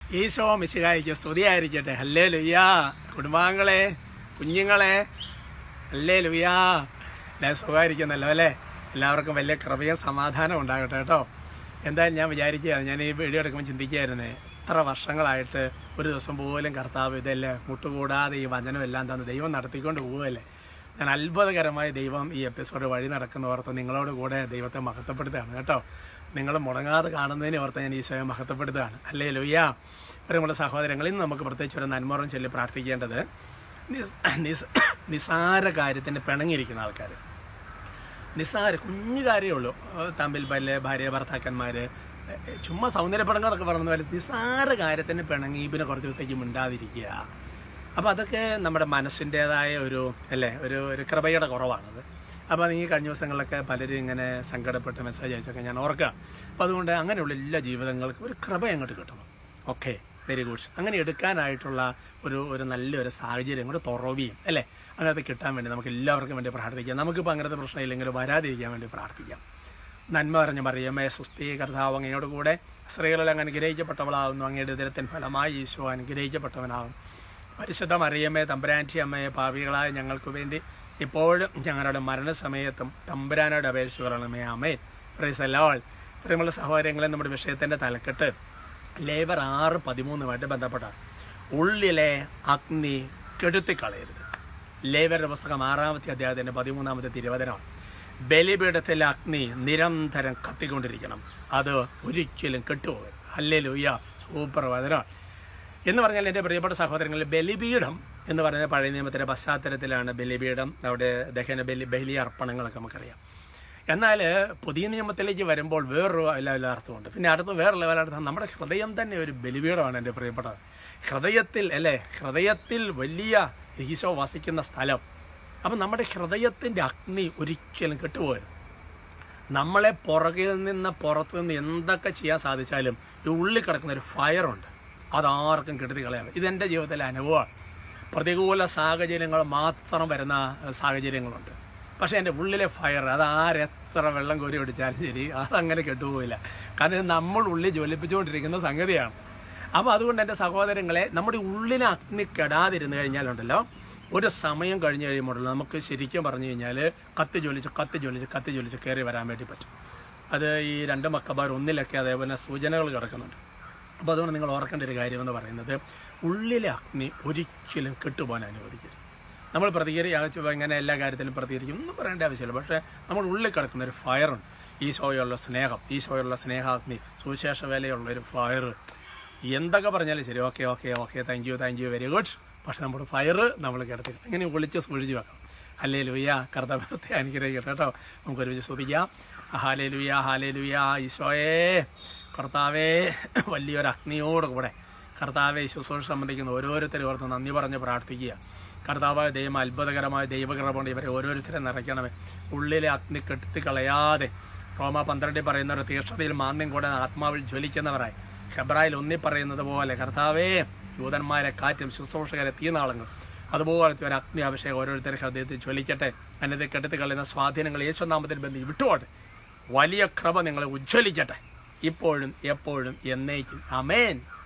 ഈശോ മിശിഹായിക്ക് സ്തുതിയായിരിക്കട്ടെ ഹല്ലേ ലുയ്യാ കുടുംബാംഗങ്ങളെ കുഞ്ഞുങ്ങളെ ഹല്ലേ ലുയ്യാ എല്ലാവരും സുഖമായിരിക്കുന്നല്ലോ അല്ലേ എല്ലാവർക്കും വലിയ കൃപയും സമാധാനം ഉണ്ടാകട്ടെ കേട്ടോ എന്തായാലും ഞാൻ വിചാരിക്കുകയാണ് ഞാൻ ഈ വീഡിയോ എടുക്കുമ്പോൾ ചിന്തിക്കുകയായിരുന്നേ എത്ര വർഷങ്ങളായിട്ട് ഒരു ദിവസം പോലും കർത്താവ് ഇതല്ലേ മുട്ടുകൂടാതെ ഈ വചനം എല്ലാം തന്ന് ദൈവം നടത്തിക്കൊണ്ട് പോവുകയല്ലേ ഞാൻ അത്ഭുതകരമായി ദൈവം ഈ എപ്പിസോഡ് വഴി നടക്കുന്ന ഓർത്ത് നിങ്ങളോട് കൂടെ ദൈവത്തെ മഹത്വപ്പെടുത്തുകയാണ് കേട്ടോ നിങ്ങൾ മുടങ്ങാതെ കാണുന്നതിന് ഓർത്ത് ഞാൻ ഈശോയെ മഹത്വപ്പെടുത്തുകയാണ് അല്ലേ ലുയ്യ പ്രിയമുള്ള സഹോദരങ്ങളിൽ നിന്ന് നമുക്ക് പ്രത്യേകിച്ച് ഒരു നന്മറും ചൊല്ലി പ്രാർത്ഥിക്കേണ്ടത് നിസ് നിസ് നിസാര കാര്യത്തിന് പിണങ്ങിയിരിക്കുന്ന ആൾക്കാർ നിസ്സാര കുഞ്ഞു കാര്യമേ ഉള്ളൂ ഏഹ് തമ്മിൽ പല്ല് ഭാര്യ ഭർത്താക്കന്മാര് ഏഹ് ചുമ്മാ സൗന്ദര്യപ്പെടങ്ങളൊക്കെ പറഞ്ഞ പോലെ നിസ്സാര കാര്യത്തിന് പിണങ്ങി പിന്നെ കുറച്ച് ദിവസത്തേക്ക് മിണ്ടാതിരിക്കുക അപ്പോൾ അതൊക്കെ നമ്മുടെ മനസ്സിൻ്റെതായ ഒരു അല്ലേ ഒരു ഒരു കൃപയുടെ കുറവാണത് അപ്പോൾ ഈ കഴിഞ്ഞ ദിവസങ്ങളിലൊക്കെ പലരും ഇങ്ങനെ സങ്കടപ്പെട്ട് മെസ്സേജ് അയച്ചൊക്കെ ഞാൻ ഓർക്കുക അപ്പോൾ അതുകൊണ്ട് അങ്ങനെയുള്ള എല്ലാ ജീവിതങ്ങൾക്കും ഒരു കൃപ അങ്ങോട്ട് കിട്ടണം ഓക്കെ വെരി ഗുഡ് അങ്ങനെ എടുക്കാനായിട്ടുള്ള ഒരു ഒരു നല്ലൊരു സാഹചര്യം കൂടെ തുറവിയും അല്ലേ അങ്ങനത്തെ കിട്ടാൻ വേണ്ടി നമുക്ക് എല്ലാവർക്കും വേണ്ടി പ്രാർത്ഥിക്കാം നമുക്കിപ്പോൾ അങ്ങനത്തെ പ്രശ്നമില്ലെങ്കിൽ വരാതിരിക്കാൻ വേണ്ടി പ്രാർത്ഥിക്കാം നന്മ പറഞ്ഞ മറിയമ്മേ സുസ്ഥി കർത്താവ് അങ്ങയോട് കൂടെ സ്ത്രീകളിൽ അങ്ങ് അനുഗ്രഹിക്കപ്പെട്ടവളാകുന്നു അങ്ങയുടെ ഉദരത്തിൻ ഫലമായി ഈശോ അനുഗ്രഹിക്കപ്പെട്ടവനാകും പരിശുദ്ധ മറിയമ്മേ തമ്പുരാൻറ്റി അമ്മയെ പാപികളായ ഞങ്ങൾക്ക് വേണ്ടി ഇപ്പോഴും ഞങ്ങളുടെ മരണസമയത്തും തമ്പുരാനോട് അപേക്ഷിച്ച് പറയണമേ അമേ പ്രൈസലോൾ പ്രിയമുള്ള സഹോദരങ്ങളെ നമ്മുടെ വിഷയത്തിന്റെ തലക്കെട്ട് ലേബർ ആറ് പതിമൂന്നുമായിട്ട് ബന്ധപ്പെട്ട ഉള്ളിലെ അഗ്നി കെടുത്തിക്കളയരുത് ലേബറുടെ പുസ്തകം ആറാമത്തെ അധ്യായത്തിന്റെ പതിമൂന്നാമത്തെ തിരുവചനമാണ് ബലിപീഠത്തിലെ അഗ്നി നിരന്തരം കത്തിക്കൊണ്ടിരിക്കണം അത് ഒരിക്കലും കെട്ടുപോകരുത് അല്ലേ ലൂയ്യ സൂപ്പർ വചനമാണ് എന്ന് പറഞ്ഞാൽ എൻ്റെ പ്രിയപ്പെട്ട സഹോദരങ്ങളിൽ ബലിപീഠം എന്ന് പറയുന്ന പഴയ നിയമത്തിന്റെ പശ്ചാത്തലത്തിലാണ് ബലിപീഠം അവിടെ ദഹന ബലി ബലി അർപ്പണങ്ങളൊക്കെ നമുക്കറിയാം എന്നാൽ പുതിയ നിയമത്തിലേക്ക് വരുമ്പോൾ വേറൊരു ലെവൽ അർത്ഥമുണ്ട് പിന്നെ അടുത്ത് വേറെ ലെവൽ അർത്ഥം നമ്മുടെ ഹൃദയം തന്നെ ഒരു ബലിപീഠമാണ് എൻ്റെ പ്രിയപ്പെട്ടത് ഹൃദയത്തിൽ അല്ലേ ഹൃദയത്തിൽ വലിയ ഈശോ വസിക്കുന്ന സ്ഥലം അപ്പം നമ്മുടെ ഹൃദയത്തിന്റെ അഗ്നി ഒരിക്കലും കെട്ടുപോകരുത് നമ്മളെ പുറകിൽ നിന്ന് പുറത്തു നിന്ന് എന്തൊക്കെ ചെയ്യാൻ സാധിച്ചാലും ഈ ഉള്ളിൽ കിടക്കുന്ന ഒരു ഫയറുണ്ട് അതാർക്കും കെടുത്തി കളയാൻ ഇതെൻ്റെ ജീവിതത്തിലെ അനുഭവമാണ് പ്രതികൂല സാഹചര്യങ്ങൾ മാത്രം വരുന്ന സാഹചര്യങ്ങളുണ്ട് പക്ഷേ എൻ്റെ ഉള്ളിലെ ഫയർ അത് ആരെത്ര വെള്ളം കോരി ഒടിച്ചാലും ശരി അതങ്ങനെ കെട്ടുപോയില്ല കാരണം ഇത് നമ്മൾ ഉള്ളിൽ ജ്വലിപ്പിച്ചുകൊണ്ടിരിക്കുന്ന സംഗതിയാണ് അപ്പോൾ അതുകൊണ്ട് എൻ്റെ സഹോദരങ്ങളെ നമ്മുടെ ഉള്ളിലെ അഗ്നി കെടാതിരുന്നു കഴിഞ്ഞാലുണ്ടല്ലോ ഒരു സമയം കഴിഞ്ഞ് കഴിയുമ്പോഴല്ലോ നമുക്ക് ശരിക്കും പറഞ്ഞു കഴിഞ്ഞാൽ കത്തി ജ്വലിച്ച് കത്തി ജ്വലിച്ച് കത്തി ജ്വലിച്ച് കയറി വരാൻ വേണ്ടി പറ്റും അത് ഈ രണ്ട് മക്കബാർ ഒന്നിലൊക്കെ അതേപോലെ സൂചനകൾ കിടക്കുന്നുണ്ട് അപ്പോൾ അതുകൊണ്ട് നിങ്ങൾ ഓർക്കേണ്ട ഒരു കാര്യമെന്ന് പറയുന്നത് ഉള്ളിലെ അഗ്നി ഒരിക്കലും കെട്ടുപോകാൻ അനുവദിക്കരുത് നമ്മൾ പ്രതികരിക്കുക ഇങ്ങനെ എല്ലാ കാര്യത്തിലും പ്രതികരിക്കും ഒന്നും പറയേണ്ട ആവശ്യമില്ല പക്ഷേ നമ്മൾ ഉള്ളിൽ കിടക്കുന്ന ഒരു ഫയറുണ്ട് ഈശോയുള്ള സ്നേഹം ഈശോയുള്ള സ്നേഹാഗ്നി സുവിശേഷ വേലയുള്ള ഒരു ഫയർ എന്തൊക്കെ പറഞ്ഞാലും ശരി okay okay okay thank you thank you very good പക്ഷെ നമ്മുടെ ഫയർ നമ്മൾ കിടത്തി ഇങ്ങനെ ഒളിച്ച് സൂക്ഷിച്ച് വെക്കണം ഹല്ലേ ലുയ്യ കർത്തവ്യത്തെ അനുഗ്രഹിക്കട്ടെ കേട്ടോ നമുക്ക് ഒരുമിച്ച് സ്തുതിക്കാം ഹാലേ ലുയ്യ ഹാലേ ലുയ്യ ഈശോയേ കർത്താവേ വലിയൊരു അഗ്നിയോട് കൂടെ കർത്താവെ ശുശ്രൂഷ സംബന്ധിക്കുന്ന ഓരോരുത്തരും ഓർത്ത് നന്ദി പറഞ്ഞ് പ്രാർത്ഥിക്കുക കർത്താവായ ദൈവം അത്ഭുതകരമായ ദൈവകൃപ കൊണ്ട് ഇവരെ ഓരോരുത്തരെ നിറയ്ക്കണമേ ഉള്ളിലെ അഗ്നി കെടുത്തി കളയാതെ റോമ പന്ത്രണ്ടിൽ പറയുന്ന ഒരു തീക്ഷണതയിൽ മാന്യം കൂടെ ആത്മാവിൽ ജ്വലിക്കുന്നവരായി ഹെബ്രായിൽ ഒന്നി പറയുന്നത് പോലെ കർത്താവേ യൂതന്മാരെ കാറ്റും ശുശ്രൂഷകരെ തീനാളങ്ങൾ അതുപോലത്തെ ഒരു അഗ്നി അഭിഷേകം ഓരോരുത്തരുടെ ഹൃദയത്തിൽ ജ്വലിക്കട്ടെ അന്നത് കെടുത്തി കളയുന്ന സ്വാധീനങ്ങൾ യേശുനാമത്തിൽ ബന്ധി വിട്ടുപോട്ടെ വലിയ കൃപ നിങ്ങളെ ഉജ്ജ്വലിക്കട്ടെ ഇപ്പോഴും എപ്പോഴും എന്നേക്കും അമേൻ